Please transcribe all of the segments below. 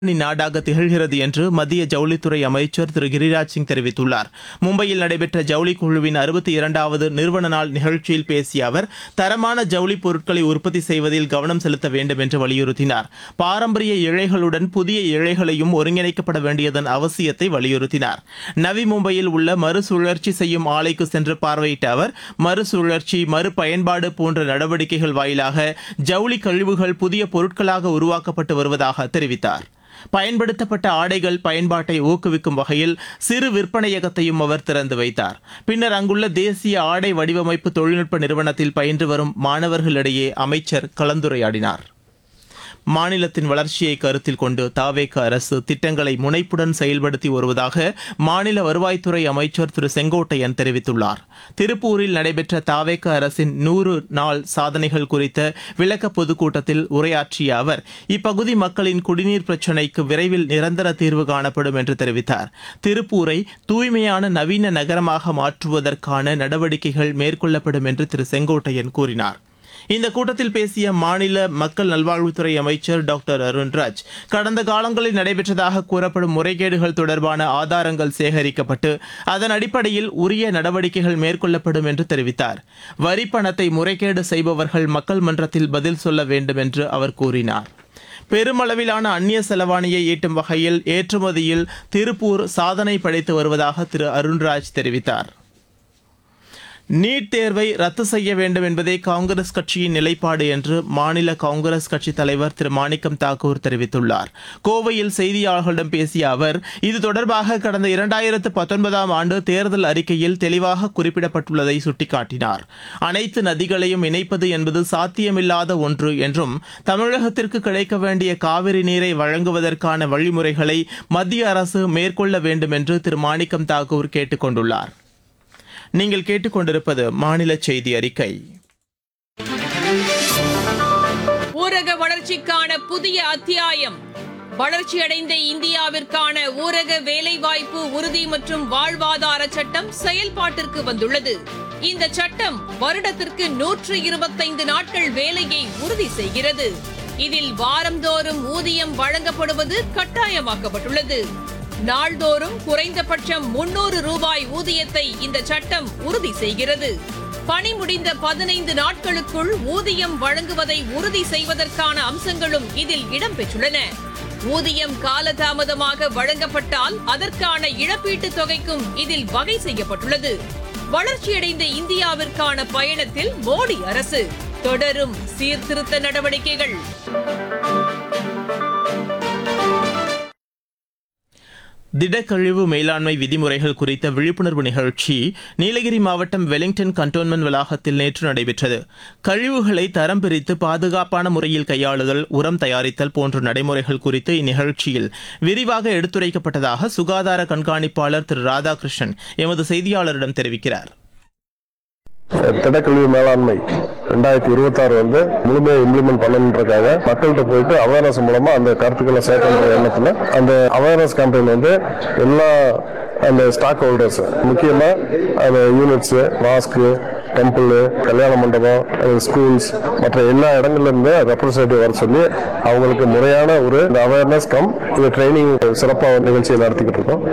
நாடாக திகழ்கிறது என்று மத்திய ஜவுளித்துறை அமைச்சர் திரு கிரிராஜ் சிங் தெரிவித்துள்ளார் மும்பையில் நடைபெற்ற ஜவுளி குழுவின் அறுபத்தி இரண்டாவது நிறுவன நாள் நிகழ்ச்சியில் பேசிய அவர் தரமான ஜவுளி பொருட்களை உற்பத்தி செய்வதில் கவனம் செலுத்த வேண்டும் என்று வலியுறுத்தினார் பாரம்பரிய இழைகளுடன் புதிய இழைகளையும் ஒருங்கிணைக்கப்பட வேண்டியதன் அவசியத்தை வலியுறுத்தினார் நவி மும்பையில் உள்ள மறுசுழற்சி செய்யும் ஆலைக்கு சென்று பார்வையிட்ட அவர் மறுசுழற்சி மறுபயன்பாடு போன்ற நடவடிக்கைகள் வாயிலாக ஜவுளி கழிவுகள் புதிய பொருட்களாக உருவாக்கப்பட்டு வருவதாக தெரிவித்தார் பயன்படுத்தப்பட்ட ஆடைகள் பயன்பாட்டை ஊக்குவிக்கும் வகையில் சிறு விற்பனையகத்தையும் அவர் திறந்து வைத்தார் பின்னர் அங்குள்ள தேசிய ஆடை வடிவமைப்பு தொழில்நுட்ப நிறுவனத்தில் பயின்று வரும் மாணவர்களிடையே அமைச்சர் கலந்துரையாடினார் மாநிலத்தின் வளர்ச்சியை கருத்தில் கொண்டு தாவேக அரசு திட்டங்களை முனைப்புடன் செயல்படுத்தி வருவதாக மாநில வருவாய்த்துறை அமைச்சர் திரு செங்கோட்டையன் தெரிவித்துள்ளார் திருப்பூரில் நடைபெற்ற தாவேக அரசின் நூறு நாள் சாதனைகள் குறித்த விளக்க பொதுக்கூட்டத்தில் உரையாற்றிய அவர் இப்பகுதி மக்களின் குடிநீர் பிரச்சினைக்கு விரைவில் நிரந்தர தீர்வு காணப்படும் என்று தெரிவித்தார் திருப்பூரை தூய்மையான நவீன நகரமாக மாற்றுவதற்கான நடவடிக்கைகள் மேற்கொள்ளப்படும் என்று திரு செங்கோட்டையன் கூறினார் இந்த கூட்டத்தில் பேசிய மாநில மக்கள் நல்வாழ்வுத்துறை அமைச்சர் டாக்டர் அருண்ராஜ் கடந்த காலங்களில் நடைபெற்றதாக கூறப்படும் முறைகேடுகள் தொடர்பான ஆதாரங்கள் சேகரிக்கப்பட்டு அதன் அடிப்படையில் உரிய நடவடிக்கைகள் மேற்கொள்ளப்படும் என்று தெரிவித்தார் வரி பணத்தை முறைகேடு செய்பவர்கள் மக்கள் மன்றத்தில் பதில் சொல்ல வேண்டும் என்று அவர் கூறினார் பெருமளவிலான அந்நிய செலவாணியை ஈட்டும் வகையில் ஏற்றுமதியில் திருப்பூர் சாதனை படைத்து வருவதாக திரு அருண்ராஜ் தெரிவித்தார் நீட் தேர்வை ரத்து செய்ய வேண்டும் என்பதே காங்கிரஸ் கட்சியின் நிலைப்பாடு என்று மாநில காங்கிரஸ் கட்சித் தலைவர் திரு மாணிக்கம் தாக்கூர் தெரிவித்துள்ளார் கோவையில் செய்தியாளர்களிடம் பேசிய அவர் இது தொடர்பாக கடந்த இரண்டாயிரத்து பத்தொன்பதாம் ஆண்டு தேர்தல் அறிக்கையில் தெளிவாக குறிப்பிடப்பட்டுள்ளதை சுட்டிக்காட்டினார் அனைத்து நதிகளையும் இணைப்பது என்பது சாத்தியமில்லாத ஒன்று என்றும் தமிழகத்திற்கு கிடைக்க வேண்டிய காவிரி நீரை வழங்குவதற்கான வழிமுறைகளை மத்திய அரசு மேற்கொள்ள வேண்டும் என்று திரு மாணிக்கம் தாக்கூர் கேட்டுக் கொண்டுள்ளார் நீங்கள் கேட்டுக்கொண்டிருப்பது மாநில செய்தி அறிக்கை ஊரக வளர்ச்சிக்கான புதிய அத்தியாயம் வளர்ச்சியடைந்த இந்தியாவிற்கான ஊரக வேலைவாய்ப்பு உறுதி மற்றும் வாழ்வாதார சட்டம் செயல்பாட்டிற்கு வந்துள்ளது இந்த சட்டம் வருடத்திற்கு நூற்று இருபத்தைந்து நாட்கள் வேலையை உறுதி செய்கிறது இதில் வாரந்தோறும் ஊதியம் வழங்கப்படுவது கட்டாயமாக்கப்பட்டுள்ளது நாள்தோறும் குறைந்தபட்சம் முன்னூறு ரூபாய் ஊதியத்தை இந்த சட்டம் உறுதி செய்கிறது பணி முடிந்த பதினைந்து நாட்களுக்குள் ஊதியம் வழங்குவதை உறுதி செய்வதற்கான அம்சங்களும் இதில் இடம்பெற்றுள்ளன ஊதியம் காலதாமதமாக வழங்கப்பட்டால் அதற்கான இழப்பீட்டுத் தொகைக்கும் இதில் வகை செய்யப்பட்டுள்ளது வளர்ச்சியடைந்த இந்தியாவிற்கான பயணத்தில் மோடி அரசு தொடரும் சீர்திருத்த நடவடிக்கைகள் திடக்கழிவு மேலாண்மை விதிமுறைகள் குறித்த விழிப்புணர்வு நிகழ்ச்சி நீலகிரி மாவட்டம் வெலிங்டன் கண்டோன்மெண்ட் வளாகத்தில் நேற்று நடைபெற்றது கழிவுகளை தரம் பிரித்து பாதுகாப்பான முறையில் கையாளுதல் உரம் தயாரித்தல் போன்ற நடைமுறைகள் குறித்து இந்நிகழ்ச்சியில் விரிவாக எடுத்துரைக்கப்பட்டதாக சுகாதார கண்காணிப்பாளர் திரு ராதாகிருஷ்ணன் எமது செய்தியாளரிடம் தெரிவிக்கிறார் திடக்கழிவு மேலாண்மை ரெண்டாயிரத்தி இருபத்தாறு வந்து முழுமையாக இம்ப்ளிமெண்ட் பண்ணணுன்றக்காக மக்கள்கிட்ட போயிட்டு அவேர்னஸ் மூலமா அந்த கருத்துக்களை சேர்க்கின்ற எண்ணத்துல அந்த அவேர்னஸ் கேம்பெயின் வந்து எல்லா அந்த ஸ்டாக் ஹோல்டர்ஸ் முக்கியமா அந்த யூனிட்ஸ் மாஸ்க்கு டெம்பிள் கல்யாண மண்டபம் ஸ்கூல்ஸ் மற்ற எல்லா இடங்கள்ல இருந்து ரெப்ரஸன்டேட்டிவ் வர சொல்லி அவங்களுக்கு முறையான ஒரு அவேர்னஸ் கம் இது ட்ரைனிங் சிறப்பாக நிகழ்ச்சியை நடத்திக்கிட்டு இருக்கோம்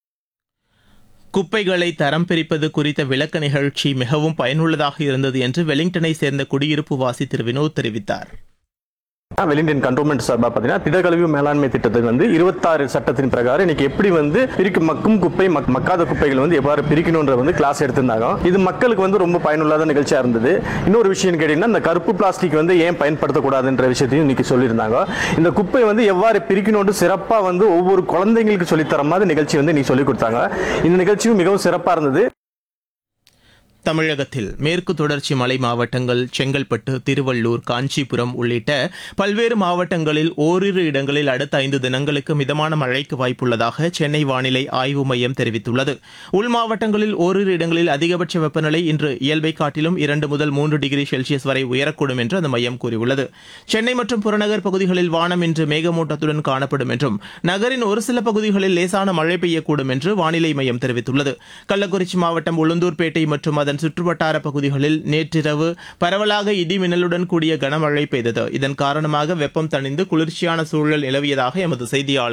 குப்பைகளை தரம் பிரிப்பது குறித்த விளக்க நிகழ்ச்சி மிகவும் பயனுள்ளதாக இருந்தது என்று வெலிங்டனை சேர்ந்த குடியிருப்பு வாசி திரு வினோத் தெரிவித்தார் வெலிங்டன் கண்டோன்மெண்ட் சார்பாக பார்த்தீங்கன்னா திடக்கழிவு மேலாண்மை திட்டத்துக்கு வந்து இருபத்தாறு சட்டத்தின் பிரகாரம் இன்னைக்கு எப்படி வந்து பிரிக்க மக்கும் குப்பை மக்- மக்காத குப்பைகள் வந்து எவ்வாறு பிரிக்கணுன்ற வந்து கிளாஸ் எடுத்திருந்தாங்க இது மக்களுக்கு வந்து ரொம்ப பயனுள்ளாத நிகழ்ச்சியா இருந்தது இன்னொரு விஷயம் கேட்டீங்கன்னா இந்த கருப்பு பிளாஸ்டிக் வந்து ஏன் பயன்படுத்தக்கூடாதுன்ற விஷயத்தையும் இன்னைக்கு சொல்லியிருந்தாங்க இந்த குப்பை வந்து எவ்வாறு பிரிக்கணும்னு சிறப்பாக வந்து ஒவ்வொரு குழந்தைங்களுக்கு சொல்லித்தர மாதிரி நிகழ்ச்சி வந்து இன்னைக்கு சொல்லி கொடுத்தாங்க இந்த நிகழ்ச்சியும் மிகவும் சிறப்பாக இருந்தது தமிழகத்தில் மேற்கு தொடர்ச்சி மலை மாவட்டங்கள் செங்கல்பட்டு திருவள்ளூர் காஞ்சிபுரம் உள்ளிட்ட பல்வேறு மாவட்டங்களில் ஓரிரு இடங்களில் அடுத்த ஐந்து தினங்களுக்கு மிதமான மழைக்கு வாய்ப்புள்ளதாக சென்னை வானிலை ஆய்வு மையம் தெரிவித்துள்ளது உள் மாவட்டங்களில் ஓரிரு இடங்களில் அதிகபட்ச வெப்பநிலை இன்று இயல்பை காட்டிலும் இரண்டு முதல் மூன்று டிகிரி செல்சியஸ் வரை உயரக்கூடும் என்று அந்த மையம் கூறியுள்ளது சென்னை மற்றும் புறநகர் பகுதிகளில் வானம் இன்று மேகமூட்டத்துடன் காணப்படும் என்றும் நகரின் ஒரு சில பகுதிகளில் லேசான மழை பெய்யக்கூடும் என்று வானிலை மையம் தெரிவித்துள்ளது கள்ளக்குறிச்சி மாவட்டம் உளுந்தூர்பேட்டை மற்றும் அதன் சுற்றுவட்டார பகுதிகளில் நேற்றிரவு பரவலாக இடி மின்னலுடன் கூடிய கனமழை பெய்தது இதன் காரணமாக வெப்பம் தணிந்து குளிர்ச்சியான சூழல் நிலவியதாக எமது செய்தியாளர்